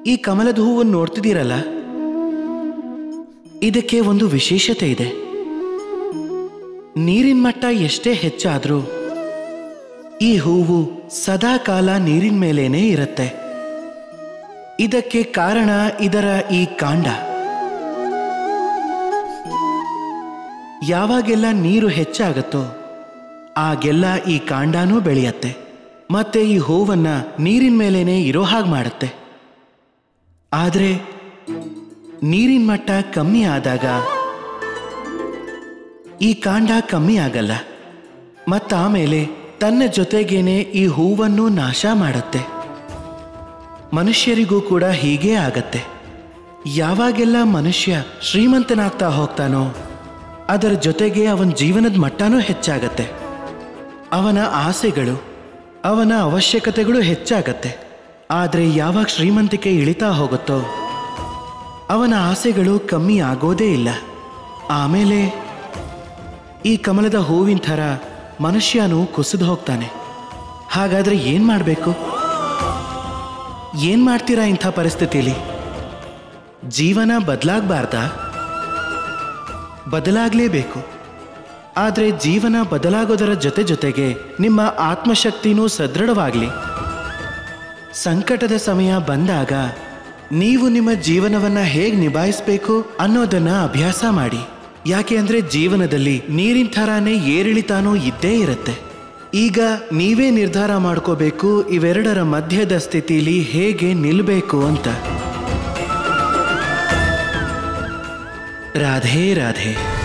ಈ ಕಮಲದ ಹೂವನ್ನು ನೋಡ್ತಿದ್ದೀರಲ್ಲ ಇದಕ್ಕೆ ಒಂದು ವಿಶೇಷತೆ ಇದೆ ನೀರಿನ ಮಟ್ಟ ಎಷ್ಟೇ ಹೆಚ್ಚಾದ್ರೂ ಈ ಹೂವು ಸದಾ ಕಾಲ ನೀರಿನ ಮೇಲೇನೆ ಇರುತ್ತೆ ಇದಕ್ಕೆ ಕಾರಣ ಇದರ ಈ ಕಾಂಡ ಯಾವಾಗೆಲ್ಲ ನೀರು ಹೆಚ್ಚಾಗತ್ತೋ ಆಗೆಲ್ಲ ಈ ಕಾಂಡನೂ ಬೆಳೆಯತ್ತೆ ಮತ್ತೆ ಈ ಹೂವನ್ನ ನೀರಿನ ಮೇಲೇನೆ ಇರೋ ಹಾಗೆ ಮಾಡುತ್ತೆ ಆದರೆ ನೀರಿನ ಮಟ್ಟ ಕಮ್ಮಿ ಆದಾಗ ಈ ಕಾಂಡ ಕಮ್ಮಿ ಆಗಲ್ಲ ಮತ್ತಾಮೇಲೆ ತನ್ನ ಜೊತೆಗೇನೆ ಈ ಹೂವನ್ನು ನಾಶ ಮಾಡುತ್ತೆ ಮನುಷ್ಯರಿಗೂ ಕೂಡ ಹೀಗೇ ಆಗತ್ತೆ ಯಾವಾಗೆಲ್ಲ ಮನುಷ್ಯ ಶ್ರೀಮಂತನಾಗ್ತಾ ಹೋಗ್ತಾನೋ ಅದರ ಜೊತೆಗೆ ಅವನ ಜೀವನದ ಮಟ್ಟನೂ ಹೆಚ್ಚಾಗತ್ತೆ ಅವನ ಆಸೆಗಳು ಅವನ ಅವಶ್ಯಕತೆಗಳು ಹೆಚ್ಚಾಗತ್ತೆ ಆದರೆ ಯಾವಾಗ ಶ್ರೀಮಂತಿಕೆ ಇಳಿತಾ ಹೋಗುತ್ತೋ ಅವನ ಆಸೆಗಳು ಕಮ್ಮಿ ಆಗೋದೇ ಇಲ್ಲ ಆಮೇಲೆ ಈ ಕಮಲದ ಹೂವಿನ ಥರ ಮನುಷ್ಯನು ಕುಸಿದು ಹೋಗ್ತಾನೆ ಹಾಗಾದ್ರೆ ಏನ್ ಮಾಡಬೇಕು ಏನ್ ಮಾಡ್ತೀರಾ ಇಂಥ ಪರಿಸ್ಥಿತಿಲಿ ಜೀವನ ಬದಲಾಗಬಾರ್ದಾ ಬದಲಾಗಲೇಬೇಕು ಆದರೆ ಜೀವನ ಬದಲಾಗೋದರ ಜೊತೆ ಜೊತೆಗೆ ನಿಮ್ಮ ಆತ್ಮಶಕ್ತಿನೂ ಸದೃಢವಾಗಲಿ ಸಂಕಟದ ಸಮಯ ಬಂದಾಗ ನೀವು ನಿಮ್ಮ ಜೀವನವನ್ನ ಹೇಗೆ ನಿಭಾಯಿಸಬೇಕು ಅನ್ನೋದನ್ನ ಅಭ್ಯಾಸ ಮಾಡಿ ಯಾಕೆ ಅಂದ್ರೆ ಜೀವನದಲ್ಲಿ ನೀರಿನ ಥರಾನೇ ಏರಿಳಿತಾನೂ ಇದ್ದೇ ಇರುತ್ತೆ ಈಗ ನೀವೇ ನಿರ್ಧಾರ ಮಾಡ್ಕೋಬೇಕು ಇವೆರಡರ ಮಧ್ಯದ ಸ್ಥಿತಿಲಿ ಹೇಗೆ ನಿಲ್ಬೇಕು ಅಂತ ರಾಧೆ ರಾಧೆ